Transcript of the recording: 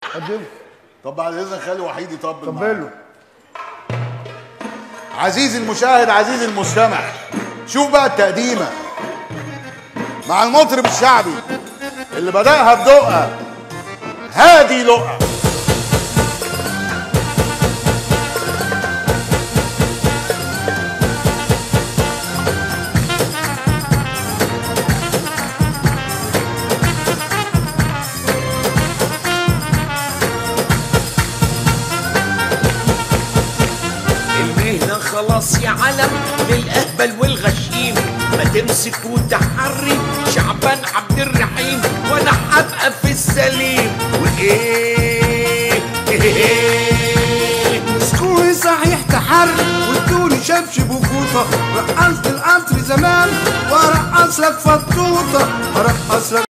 قدمه طب بعد اذنك خلي وحيد يطبل طبل معانا. له عزيزي المشاهد عزيزي المستمع شوف بقى التقديمه مع المطرب الشعبي اللي بدأها بدقة هادي لقى المهنة خلاص يا علم للأهبل والغشيم ما تمسك وتحري شعبان عبد الرحيم وانا هبقى في السليم وايه مسكوني صحيح تحرك وادوني شبشب وفوطه رقصت القطر زمان وارقص لك فطوطه ارقص لك